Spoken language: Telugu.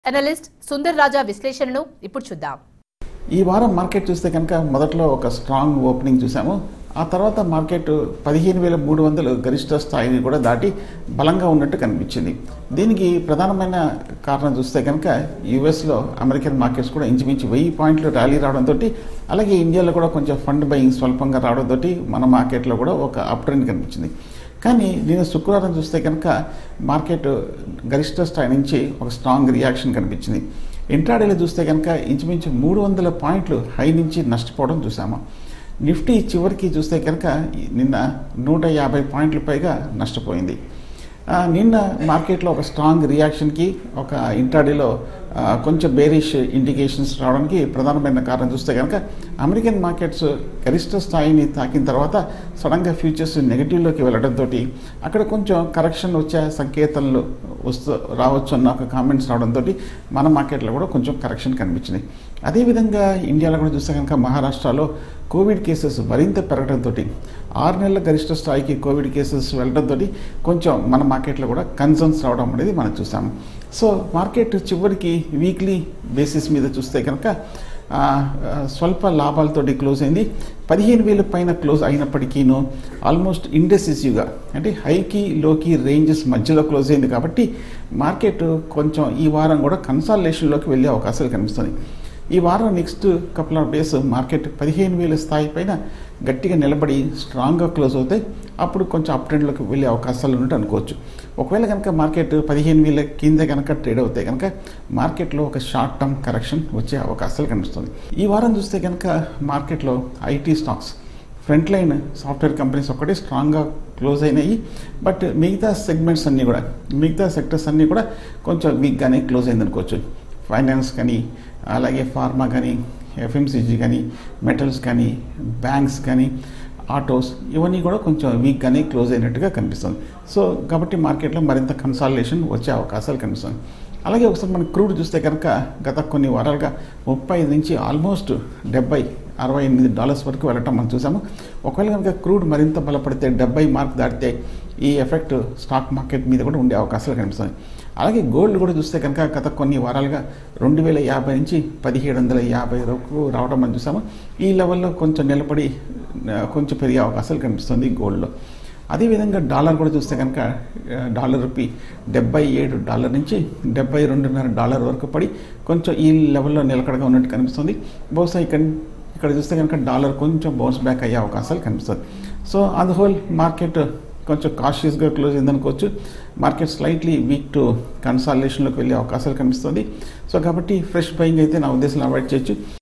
అనలిస్ట్ సుందర్ రాజా విశ్లేషణను ఇప్పుడు చూద్దాం ఈ వారం మార్కెట్ చూస్తే కనుక మొదట్లో ఒక స్ట్రాంగ్ ఓపెనింగ్ చూసాము ఆ తర్వాత మార్కెట్ పదిహేను వేల మూడు వందలు గరిష్ట స్థాయిని కూడా దాటి బలంగా ఉన్నట్టు కనిపించింది దీనికి ప్రధానమైన కారణం చూస్తే కనుక యుఎస్లో అమెరికన్ మార్కెట్స్ కూడా ఇంచుమించు వెయ్యి పాయింట్లు ర్యాలీ రావడంతో అలాగే ఇండియాలో కూడా కొంచెం ఫండ్ బయింగ్ స్వల్పంగా రావడంతో మన మార్కెట్లో కూడా ఒక అప్ ట్రెండ్ కనిపించింది కానీ నేను శుక్రవారం చూస్తే కనుక మార్కెట్ గరిష్ట స్థాయి నుంచి ఒక స్ట్రాంగ్ రియాక్షన్ కనిపించింది ఇంట్రాడేలో చూస్తే కనుక ఇంచుమించు మూడు వందల పాయింట్లు హై నుంచి నష్టపోవడం చూసాము నిఫ్టీ చివరికి చూస్తే కనుక నిన్న నూట యాభై పాయింట్ల పైగా నష్టపోయింది ఆ, నిన్న మార్కెట్లో ఒక స్ట్రాంగ్ రియాక్షన్కి ఒక ఇంట్రాడేలో ఆ, కొంచెం బేరిష్ ఇండికేషన్స్ రావడానికి ప్రధానమైన కారణం చూస్తే కనుక అమెరికన్ మార్కెట్స్ గరిష్ట స్థాయిని తాకిన తర్వాత సడన్గా ఫ్యూచర్స్ నెగిటివ్లోకి వెళ్ళడంతో అక్కడ కొంచెం కరెక్షన్ వచ్చే సంకేతాలు వస్తూ రావచ్చు అన్న ఒక కామెంట్స్ రావడంతో మన మార్కెట్లో కూడా కొంచెం కరెక్షన్ కనిపించింది అదేవిధంగా ఇండియాలో కూడా చూస్తే కనుక మహారాష్ట్రలో కోవిడ్ కేసెస్ మరింత పెరగడంతో ఆరు నెలల గరిష్ట స్థాయికి కోవిడ్ కేసెస్ వెళ్ళడంతో కొంచెం మన మార్కెట్లో కూడా కన్సర్న్స్ రావడం అనేది మనం చూసాము సో మార్కెట్ చివరికి వీక్లీ బేసిస్ మీద చూస్తే కనుక ఆ, ఆ, స్వల్ప లాభాలతోటి క్లోజ్ అయింది పదిహేను వేల పైన క్లోజ్ అయినప్పటికీను ఆల్మోస్ట్ ఇండెసిసివ్గా అంటే హైకి లోకి రేంజెస్ మధ్యలో క్లోజ్ అయింది కాబట్టి మార్కెట్ కొంచెం ఈ వారం కూడా కన్సాలేషన్లోకి వెళ్ళే అవకాశాలు కనిపిస్తుంది ఈ వారం next couple of days market పదిహేను వేల స్థాయి పైన గట్టిగా నిలబడి స్ట్రాంగ్గా క్లోజ్ అవుతాయి అప్పుడు కొంచెం అప్ ట్రెండ్లోకి వెళ్ళే అవకాశాలు ఉన్నట్టు అనుకోవచ్చు ఒకవేళ కనుక మార్కెట్ పదిహేను వేల కింద కనుక ట్రేడ్ అవుతాయి కనుక మార్కెట్లో ఒక షార్ట్ టర్మ్ కరెక్షన్ వచ్చే అవకాశాలు కనిపిస్తుంది ఈ వారం చూస్తే కనుక మార్కెట్లో IT stocks front line software companies ఒక్కటే స్ట్రాంగ్గా క్లోజ్ అయినాయి బట్ మిగతా సెగ్మెంట్స్ అన్నీ కూడా మిగతా సెక్టర్స్ అన్నీ కూడా కొంచెం వీక్గానే క్లోజ్ అయింది అనుకోవచ్చు ఫైనాన్స్ కానీ అలాగే ఫార్మా కానీ ఎఫ్ఎంసీజీ కానీ మెటల్స్ కానీ బ్యాంక్స్ కానీ ఆటోస్ ఇవన్నీ కూడా కొంచెం వీక్గానే క్లోజ్ అయినట్టుగా కనిపిస్తుంది సో కాబట్టి మార్కెట్లో మరింత కన్సాలిడేషన్ వచ్చే అవకాశాలు కనిపిస్తుంది అలాగే ఒకసారి మనం క్రూడ్ చూస్తే కనుక గత కొన్ని వారాలుగా ముప్పై నుంచి ఆల్మోస్ట్ డెబ్బై అరవై ఎనిమిది డాలర్స్ వరకు వెళ్ళటం మనం చూసాము ఒకవేళ కనుక క్రూడ్ మరింత బలపడితే డెబ్బై మార్క్ దాటితే ఈ ఎఫెక్ట్ స్టాక్ మార్కెట్ మీద కూడా ఉండే అవకాశాలు కనిపిస్తుంది అలాగే గోల్డ్ కూడా చూస్తే కనుక గత కొన్ని వారాలుగా రెండు వేల యాభై నుంచి పదిహేడు వందల యాభై వరకు రావడం మనం చూసాము ఈ లెవెల్లో కొంచెం నిలబడి ఆ, కొంచెం పెరిగే అవకాశాలు కనిపిస్తుంది గోల్డ్లో అదేవిధంగా డాలర్ కూడా చూస్తే కనుక ఆ, డాలర్ రూపీ డెబ్బై ఏడు డాలర్ నుంచి డెబ్బై రెండున్నర డాలర్ వరకు పడి కొంచెం ఈ లెవెల్లో నిలకడగా ఉన్నట్టు కనిపిస్తుంది బహుశా ఇక్కడ ఇక్కడ చూస్తే కనుక డాలర్ కొంచెం బౌన్స్ బ్యాక్ అయ్యే అవకాశాలు కనిపిస్తుంది so on the whole market కొంచెం కాషియస్గా క్లోజ్ అయిందనుకోవచ్చు మార్కెట్ స్లైట్లీ వీక్ టు కన్సాలేషన్లోకి వెళ్ళే అవకాశాలు కనిపిస్తుంది సో కాబట్టి ఫ్రెష్ బయింగ్ అయితే నా ఉద్దేశంలో అవాయిడ్ చేయొచ్చు